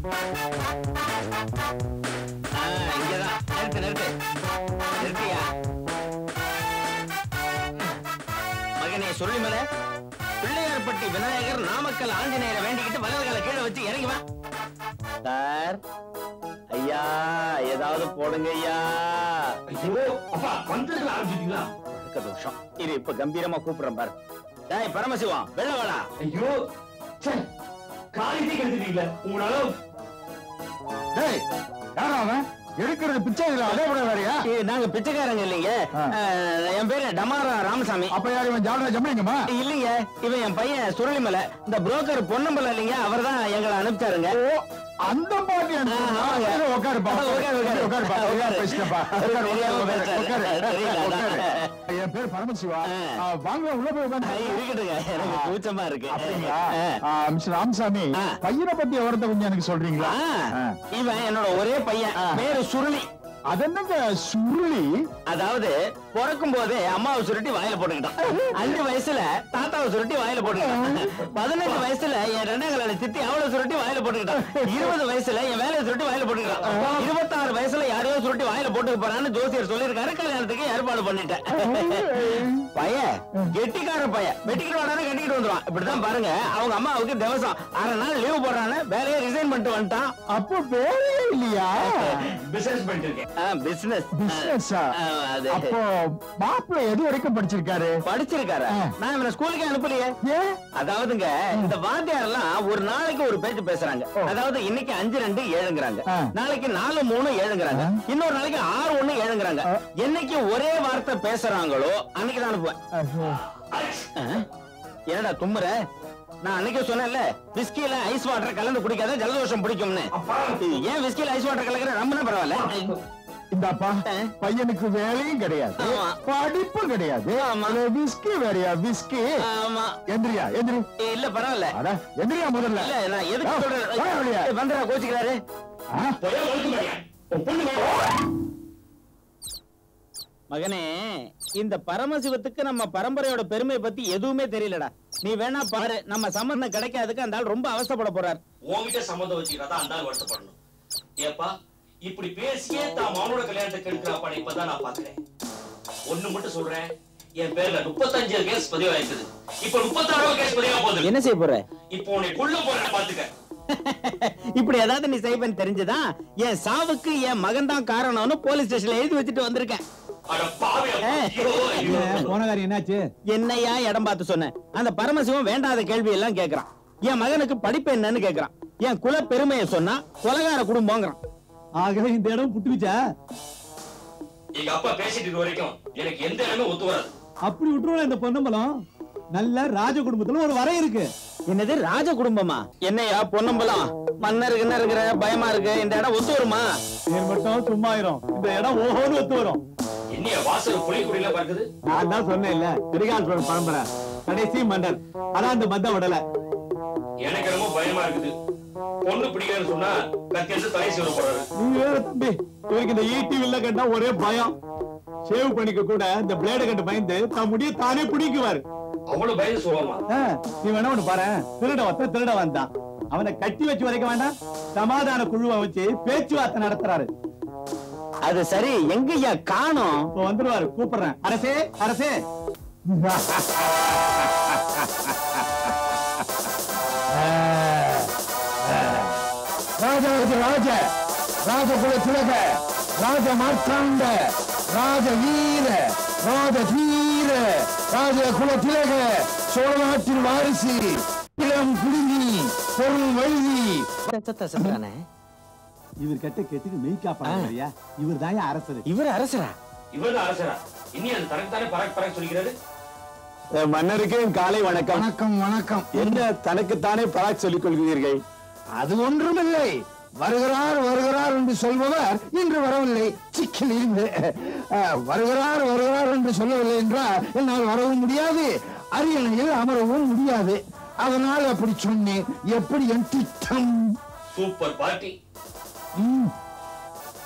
ஆ, இங்கதான் நிறுத்து நிறுத்து நிறுத்தியா மகனே சொல்லிமல பிள்ளையார்பட்டி விநாயகர் நாமக்கல் ஆஞ்சநேயரை வேண்டிக்கிட்டு வலதுகளை கீழே வச்சு இறங்கி வா சார் ஐயா ஏதாவது போடுங்க ஐயா அப்பா மந்திரங்கள் ஆரம்பிச்சிட்டீங்களா இருக்க தோஷம் இது இப்ப கம்பீரமா கூப்பிடுறேன் பாரு டேய் பரமசிவம் வெள்ள வாடா ஐயோ ச்சே காரியத்தை கெடுத்துட்டீங்களே உங்களால டேய் யாரா அவன் எடுக்கிறது பிச்சை இதுல அதே கூட வேறையா ஏய், நாங்க பிச்சைக்காரங்க இல்லைங்க ஆ. அஹ், என் பேரு டமாரா ராமசாமி அப்ப யார் இவன் ஜாலரா ஜம்பளிங்கம்மா இல்லைங்க இவன் என் பையன் சுருளிமலை இந்த புரோக்கர் பொன்னம்பலம் இல்லைங்க அவர்தான் எங்களை அனுப்பிச்சாருங்க அந்த பாட்டி ஆ, ஆமாங்க. உட்காருப்பா உட்காரு, உட்காரு. உட்காருப்பா உட்காரு. பேசிட்டப்பா உட்காரு தெரியாம உட்காரு, பேசுறாரு. உட்காரு தெரியல, உட்காரு அதான். என் பேர் பரமசிவா ஆ. ஆ, வாங்க உள்ள போய் ஆ, உட்காந்து இருக்கட்டுங்க எனக்கு கூச்சமா இருக்கு அப்படிங்களா ஆ. ஆ, மிஸ்டர் ராமசாமி ஆ. பையனை பத்தி விவரத்தை கொஞ்சம் எனக்கு சொல்றீங்களா ஆ, ஆ. இவன் என்னோட ஒரே பையன் ஆ. பேரு சுருளி அது என்னங்க சுருளி அதாவது பிறக்கும் போதே அம்மாவை சுருட்டி வாயில போட்டுக்கிட்டான் அஞ்சு வயசுல தாத்தாவை சுருட்டி வாயில போட்டுக்கிட்டான் பதினெட்டு வயசுல என் ரெண்டாம் கல்யாண சித்தி அவளை சுருட்டி வாயில போட்டுக்கிட்டான் இருபது வயசுல என் வேலையை சுருட்டி வாயில போட்டுக்கிட்டான் இருபத்தாறு வயசுல யாரையோ சுருட்டி வாயில போட்டுக்க போறான்னு ஜோசியர் சொல்லியிருக்காரு கல்யாணத்துக்கு ஏற்பாடு பண்ணிட்டேன் பையன் கெட்டிக்கார பையன் வெட்டிக்கிட்டு வாடானே கட்டிக்கிட்டு வந்துருவான் இப்படிதான் பாருங்க அவங்க அம்மாவுக்கு திவசம் அரை நாள் லீவ் போடுறான்னு வேலையை ரிசைன் பண்ணிட்டு வந்துட்டான் அப்போ பேரே இல்லையா பிசினஸ் பண்ணிட்டு இருக்கேன் பிசினஸ் பிசினஸா அது அப்போ மாப்பிள்ளை எது வரைக்கும் படிச்சிருக்காரு படிச்சிருக்காரு ஆ. நான் இவனை ஸ்கூலுக்கு அனுப்பலையே ஏன் அதாவதுங்க இந்த வாத்தியார் எல்லாம் ஒரு நாளைக்கு ஒரு பேச்சு பேசுறாங்க ஓ. அதாவது இன்னைக்கு அஞ்சு ரெண்டு ஏழுங்கிறாங்க ஆ. நாளைக்கு நாலு மூணு ஏழுங்கிறாங்க ஆ. இன்னொரு நாளைக்கு ஆறு ஒண்ணு ஏழுங்கிறாங்க ஆ. என்னைக்கு ஒரே வார்த்தை பேசுறாங்களோ அன்னைக்கு தான் அனுப்புவேன் ஐயோ. ஆ? என்னடா தும்முற நான் அன்னைக்கு சொன்னேன்ல விஸ்கில ஐஸ் வாட்டர் கலந்து குடிக்காத ஜலதோஷம் பிடிக்கும்னு அப்பா ஏன் விஸ்கில ஐஸ் வாட்டர் கலக்கிற ரம்னா பரவாயில்ல இந்தாப்பா ஆ. பையனுக்கு வேலையும் கிடையாது ஆமா. படிப்பும் கிடையாது ஆமா. அது விஸ்கி வேறையா விஸ்கி ஆமா எந்திரியா எந்திரி இல்ல பரவாயில்ல அட எந்திரியா முதல்ல இல்ல நான் எதுக்கு ஆ, சொல்றேன் வா வெளிய. ஏய், வந்துடா கோச்சுக்கிறாரு ஆ? தொழில் ஒழுங்கு மாட்டேன் உன் பொண்ணு மேல மகனே இந்த பரமசிவத்துக்கு நம்ம பரம்பரையோட பெருமையை பத்தி எதுவுமே தெரியலடா நீ வேணா பாரு நம்ம சம்பந்தம் கிடைக்காதுக்கு அந்த ஆள் ரொம்ப அவஸ்தைப்பட போறார் உன்கிட்ட சம்மந்தம் வச்சுக்கிறதா அந்த ஆள் வருத்தப்படணும் ஏப்பா இப்படி பேசியே தான் மகனோட கல்யாணத்தை கெடுக்கிறாப்பா இப்பதான் நான் பாக்குறேன் ஒண்ணு மட்டும் சொல்றேன் என் பேர்ல முப்பத்தஞ்சு கேஸ் பதிவாயிருக்குது இப்ப முப்பத்தாறாவது கேஸ் பதிவா போகுது என்ன செய்ய போற இப்போ உன்னை கொல்ல போறேன் பாத்துக்க இப்படி ஏதாவது நீ செய்வன் தெரிஞ்சுதான் என் சாவுக்கு என் மகன் தான் காரணம்னு போலீஸ் ஸ்டேஷன்ல எழுதி வச்சுட்டு வந்திருக்கேன் அட பாவி அப்பா. ஐயோ, ஐயோ. போன காரியம் என்னாச்சு என்னையா இடம் பார்த்து சொன்னேன் அந்த பரமசிவம் வேண்டாத கேள்வி எல்லாம் கேக்குறான் என் மகனுக்கு படிப்பு என்னன்னு கேக்குறான் என் குல பெருமையை சொன்னா கொலகார குடும்பங்கிறான் ஆகவே இந்த இடம் புட்டுக்குச்சா எங்க அப்பா பேசிட்டு இருக்க வரைக்கும் எனக்கு எந்த இடமே ஒத்து வராது அப்படி விட்டுருவோம் இந்த பொன்னம்பலம் நல்ல ராஜ குடும்பத்துல ஒரு வரை இருக்கு என்னது ராஜ குடும்பமா என்னையா பொன்னம்பலம் மன்னர் என்ன இருக்கிற பயமா இருக்கு இந்த இடம் ஒத்து வருமா நீர் மட்டும் சும்மா ஆயிரும் இந்த இடம் ஓஹோன்னு ஒத்து வரும் என்னைய வாசல் புலி குடியில பறக்குது நான் தான் சொன்னேன் இல்ல திரிகால் சோழ பரம்பரை கடைசி மன்னர் அதான் அந்த பத்த விடல எனக்கு என்னமோ பயமா இருக்குது பொண்ணு பிடிக்கலன்னு சொன்னா கத்தி எடுத்து தலை சீவர போறாரு நீ வேற தம்பி இவருக்கு இந்த ஈட்டி வில்ல கண்டா ஒரே பயம் ஷேவ் பண்ணிக்க கூட இந்த பிளேட கண்டு பயந்து தான் முடிய தானே பிடிக்குவாரு அவ்வளவு பயந்து சொல்லுவாமா ஆ, நீ வேணா ஒண்ணு பாரு திருட வத்த திருட வந்தான் அவனை கட்டி வச்சு வரைக்க வேண்டாம் சமாதான குழுவை வச்சு பேச்சுவார்த்தை நடத்துறாரு அது சரி எங்கய்யா காணோம் இப்ப வந்துருவாரு கூப்பிடுறேன் அரசே அரசே ராஜராஜ ராஜ ராஜகுல திலக ராஜ மார்த்தாண்ட ராஜ வீர ராஜ தீர ராஜ குல திலக சோழ நாட்டின் வாரிசு இளம் குடிமி பொருள் வழுதி இவர் கட்ட கேட்டுக்கு மெய்க்கா பண்றியா இவர் தான் அரசர் இவர் அரசரா இவர்தான் அரசரா இனி அது தனக்குத்தானே பறக்க பறக்க சொல்லிக்கிறாரு மன்னருக்கு காலை வணக்கம் வணக்கம் வணக்கம் என்ன தனக்குத்தானே பராக் சொல்லிக் கொள்கிறீர்கள் அது ஒன்றுமில்லை வருகிறார் வருகிறார் என்று சொல்பவர் இன்று வரவில்லை சிக்கல் இருந்து அஹ், வருகிறார் வருகிறார் என்று சொல்லவில்லை என்றால் என்னால் வரவும் முடியாது அரியணையில் அமரவும் முடியாது அதனால் அப்படி சொன்னேன் எப்படி என் திட்டம் சூப்பர் பார்ட்டி ம்,